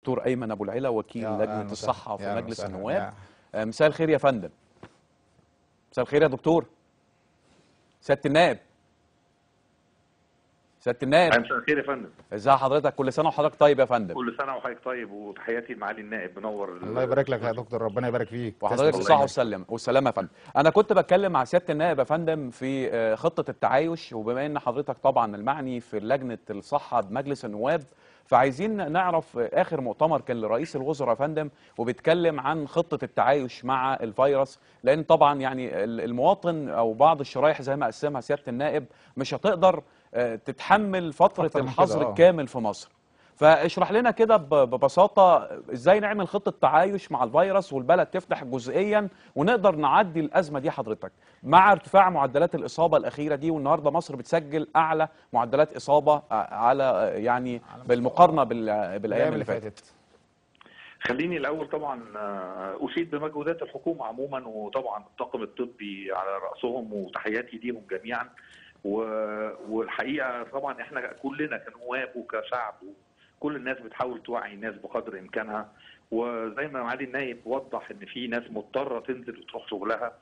دكتور ايمن ابو العلا وكيل يا لجنه أهلا وسهلا. الصحه في يا أهلا مجلس وسهلا. النواب يا- آه، مساء الخير يا فندم مساء الخير يا دكتور سياده النائب سياده النائب مساء الخير يا فندم ازي حضرتك كل سنه وحضرتك طيب يا فندم كل سنه وحضرتك طيب وتحياتي لمعالي النائب منور ال- الله يبارك لك يا دكتور ربنا يبارك فيك وحضرتك تسلم. بالصحه والسلامه والسلامه يا فندم انا كنت بتكلم مع سياده النائب يا فندم في آه، خطه التعايش وبما ان حضرتك طبعا المعني في لجنه الصحه بمجلس النواب فعايزين نعرف آه، اخر مؤتمر كان لرئيس الوزراء يا فندم وبيتكلم عن خطه التعايش مع الفيروس لان طبعا يعني ال- المواطن او بعض الشرايح زي ما قسمها سياده النائب مش هتقدر آه، تتحمل فتره أكتر من كده، الحظر آه. الكامل في مصر فاشرح لنا كده ب- ببساطه ازاي نعمل خطه تعايش مع الفيروس والبلد تفتح جزئيا ونقدر نعدي الازمه دي حضرتك مع ارتفاع معدلات الاصابه الاخيره دي والنهارده مصر بتسجل اعلى معدلات اصابه ع- على يعني بالمقارنه بال- بالايام اللي فاتت خليني الاول طبعا آه، اشيد بمجهودات الحكومه عموما وطبعا الطاقم الطبي على راسهم وتحياتي ليهم جميعا و- والحقيقه طبعا احنا كلنا كنواب وكشعب كل الناس بتحاول توعي الناس بقدر امكانها وزي ما معالي النائب وضح ان في ناس مضطره تنزل وتروح شغلها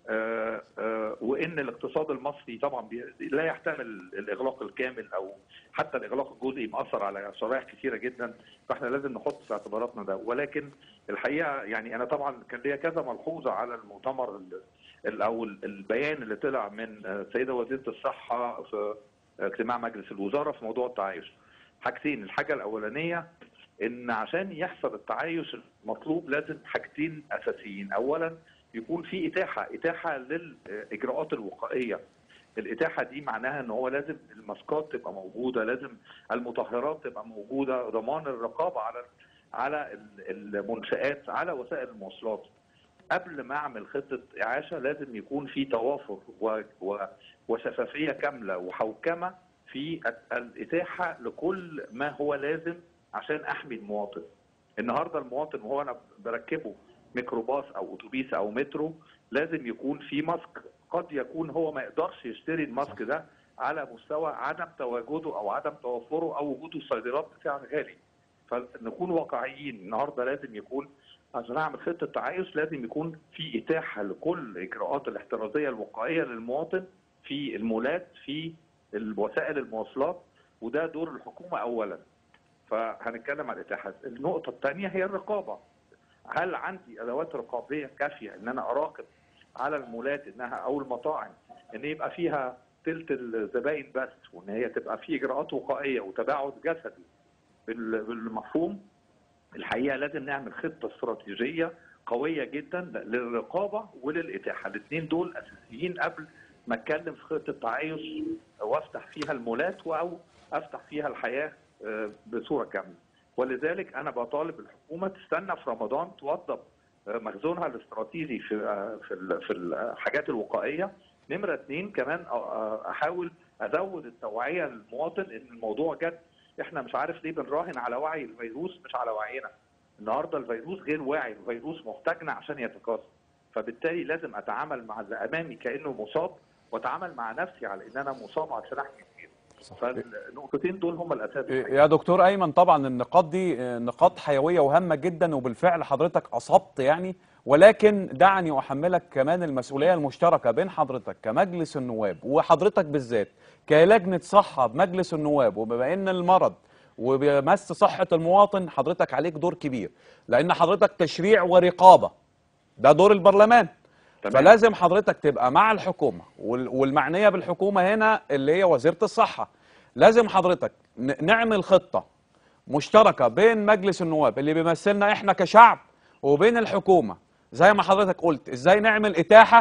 آه، آه، وان الاقتصاد المصري طبعا بي- لا يحتمل الاغلاق الكامل او حتى الاغلاق الجزئي مأثر على شرائح كثيره جدا فاحنا لازم نحط في اعتباراتنا ده ولكن الحقيقه يعني انا طبعا كان ليا كذا ملحوظه على المؤتمر ال- ال- او ال- البيان اللي طلع من آه، السيده وزيره الصحه في اجتماع مجلس الوزاره في موضوع التعايش حاجتين الحاجه الاولانيه ان عشان يحصل التعايش المطلوب لازم حاجتين اساسيين اولا يكون في اتاحه اتاحه للاجراءات الوقائيه الاتاحه دي معناها ان هو لازم الماسكات تبقى موجوده لازم المطهرات تبقى موجوده ضمان الرقابه على على ال- المنشات على وسائل المواصلات قبل ما اعمل خطه اعاشه لازم يكون في توافر و... و... وشفافيه كامله وحوكمه في ال- الاتاحه لكل ما هو لازم عشان احمي المواطن النهارده المواطن وهو انا بركبه ميكروباص او اتوبيس او مترو لازم يكون في ماسك قد يكون هو ما يقدرش يشتري الماسك ده على مستوى عدم تواجده او عدم توفره او وجوده في الصيدليات بسعر غالي فنكون واقعيين النهارده لازم يكون عشان اعمل خطه تعايش لازم يكون في اتاحه لكل الاجراءات الاحترازيه الوقائيه للمواطن في المولات في وسائل المواصلات وده دور الحكومه اولا فهنتكلم عن الاتاحه النقطه الثانيه هي الرقابه هل عندي ادوات رقابيه كافيه ان انا اراقب على المولات انها او المطاعم ان يبقى فيها تلت الزباين بس وان هي تبقى في اجراءات وقائيه وتباعد جسدي بال- بالمفهوم الحقيقه لازم نعمل خطه استراتيجيه قويه جدا للرقابه وللاتاحه الاثنين دول اساسيين قبل ما اتكلم في خطه تعايش وافتح فيها المولات او افتح فيها الحياه آه، بصوره كامله ولذلك انا بطالب الحكومه تستنى في رمضان توضب آه، مخزونها الاستراتيجي في آه، في ال- في الحاجات الوقائيه نمره اثنين كمان آه، آه، احاول ازود التوعيه للمواطن ان الموضوع جد احنا مش عارف ليه بنراهن على وعي الفيروس مش على وعينا النهارده الفيروس غير واعي الفيروس محتاجنا عشان يتكاثر فبالتالي لازم اتعامل مع اللي امامي كانه مصاب واتعامل مع نفسي على ان انا مصاب عشان احمي غيري فالنقطتين دول هم الاساس الحقيقي. يا دكتور ايمن طبعا النقاط دي آه، نقاط حيويه وهامه جدا وبالفعل حضرتك اصبت يعني ولكن دعني احملك كمان المسؤوليه المشتركه بين حضرتك كمجلس النواب وحضرتك بالذات كلجنه صحه بمجلس النواب وبما ان المرض وبيمس صحه المواطن حضرتك عليك دور كبير لان حضرتك تشريع ورقابه ده دور البرلمان تمام. فلازم حضرتك تبقى مع الحكومه وال- والمعنيه بالحكومه هنا اللي هي وزيره الصحه لازم حضرتك ن- نعمل خطه مشتركه بين مجلس النواب اللي بيمثلنا احنا كشعب وبين الحكومه زي ما حضرتك قلت ازاي نعمل اتاحه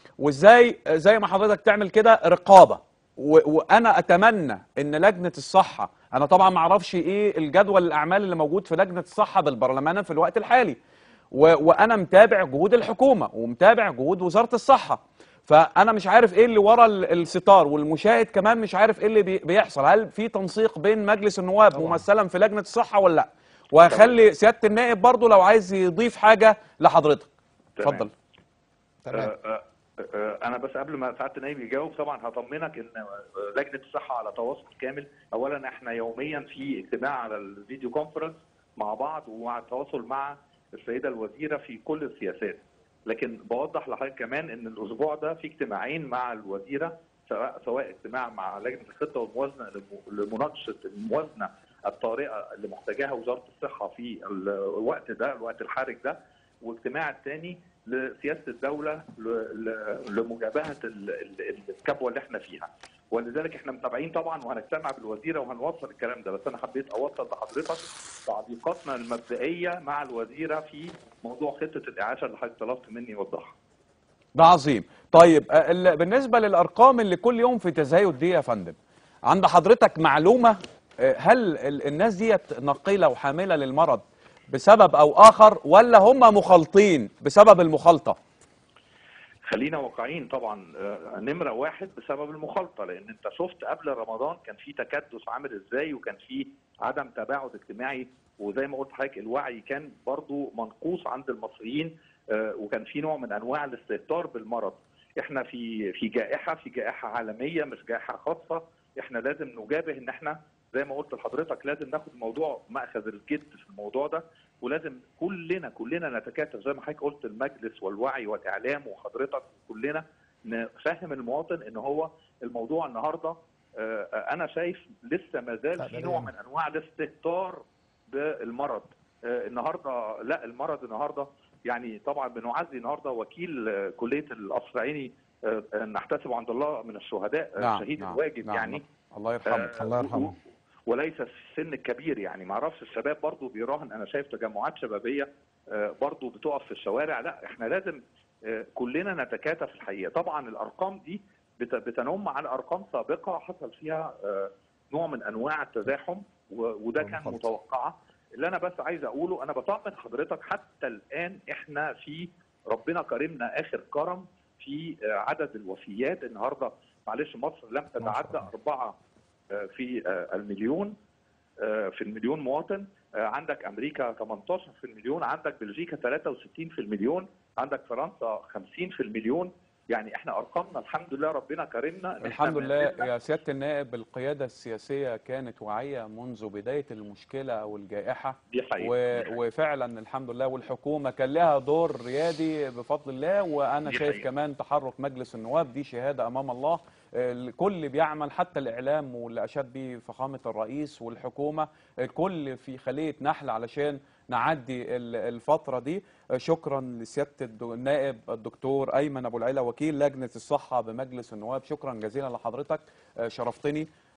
وازاي زي ما حضرتك تعمل كده رقابه و- وانا اتمنى ان لجنه الصحه انا طبعا ما اعرفش ايه الجدول الاعمال اللي موجود في لجنه الصحه بالبرلمان في الوقت الحالي و... وانا متابع جهود الحكومه ومتابع جهود وزاره الصحه فانا مش عارف ايه اللي ورا ال- الستار والمشاهد كمان مش عارف ايه اللي بي... بيحصل هل في تنسيق بين مجلس النواب طبعاً. ممثلا في لجنه الصحه ولا لا وهخلي سياده النائب برضو لو عايز يضيف حاجه لحضرتك تمام. اتفضل تمام آه، آه، آه، انا بس قبل ما سعاده النائب يجاوب طبعا هطمنك ان آه، لجنه الصحه على تواصل كامل اولا احنا يوميا في اجتماع على الفيديو كونفرنس مع بعض ومع التواصل مع السيده الوزيره في كل السياسات لكن بوضح لحضرتك كمان ان الاسبوع ده في اجتماعين مع الوزيره سواء سواء اجتماع مع لجنه الخطه والموازنه لم- لمناقشه الموازنه الطارئه اللي محتاجاها وزاره الصحه في الوقت ده الوقت الحرج ده واجتماع الثاني لسياسه الدوله ل- ل- لمجابهه ال- ال- الكبوه اللي احنا فيها ولذلك احنا متابعين طبعا وهنجتمع بالوزيره وهنوصل الكلام ده بس انا حبيت اوصل لحضرتك تعليقاتنا المبدئيه مع الوزيره في موضوع خطه الاعاشه اللي حضرتك طلبت مني اوضحها. ده عظيم طيب آه، ال- بالنسبه للارقام اللي كل يوم في تزايد دي يا فندم عند حضرتك معلومه آه، هل ال- الناس ديت نقيله وحامله للمرض بسبب او اخر ولا هم مخالطين بسبب المخالطه خلينا واقعيين طبعا آه، نمره واحد بسبب المخالطه لان انت شفت قبل رمضان كان في تكدس عامل ازاي وكان في عدم تباعد اجتماعي وزي ما قلت لحضرتك الوعي كان برضو منقوص عند المصريين آه، وكان في نوع من انواع الاستهتار بالمرض احنا في في جائحه في جائحه عالميه مش جائحه خاصه احنا لازم نجابه ان احنا زي ما قلت لحضرتك لازم ناخد الموضوع ماخذ الجد في الموضوع ده ولازم كلنا كلنا نتكاتف زي ما حضرتك قلت المجلس والوعي والاعلام وحضرتك كلنا نفهم المواطن ان هو الموضوع النهارده آه، انا شايف لسه ما زال في نوع من انواع الاستهتار بالمرض آه، النهارده لا المرض النهارده يعني طبعا بنعزي النهارده وكيل آه، كليه القصر العيني آه، آه، نحتسب عند الله من الشهداء آه، شهيد الواجب نعم يعني الله يرحمه آه، الله يرحمه. و- وليس في السن الكبير يعني ما اعرفش الشباب برضو بيراهن انا شايف تجمعات شبابيه آه، برضو بتقف في الشوارع لا احنا لازم آه، كلنا نتكاتف الحقيقه طبعا الارقام دي بت- بتنم على ارقام سابقه حصل فيها آه، نوع من انواع التزاحم و- وده كان والمخالطة. متوقعه اللي انا بس عايز اقوله انا بطمن حضرتك حتى الان احنا في ربنا كرمنا اخر كرم في آه، عدد الوفيات النهارده معلش مصر لم تتعدى الله. أربعة آه، في آه، المليون آه، في المليون مواطن آه، عندك امريكا 18 في المليون عندك بلجيكا 63 في المليون عندك فرنسا 50 في المليون يعني احنا ارقامنا الحمد لله ربنا كرمنا إن إحنا الحمد ما لله زلنا يا سياده النائب القياده السياسيه كانت واعيه منذ بدايه المشكله او الجائحه دي حقيقة و... وفعلا الحمد لله والحكومه كان لها دور ريادي بفضل الله وانا دي شايف حقيقة. كمان تحرك مجلس النواب دي شهاده امام الله الكل بيعمل حتى الاعلام واللي اشاد به فخامه الرئيس والحكومه الكل في خليه نحل علشان نعدي ال- الفتره دي شكرا لسياده الد- النائب الدكتور ايمن ابو العلا وكيل لجنه الصحه بمجلس النواب شكرا جزيلا لحضرتك شرفتني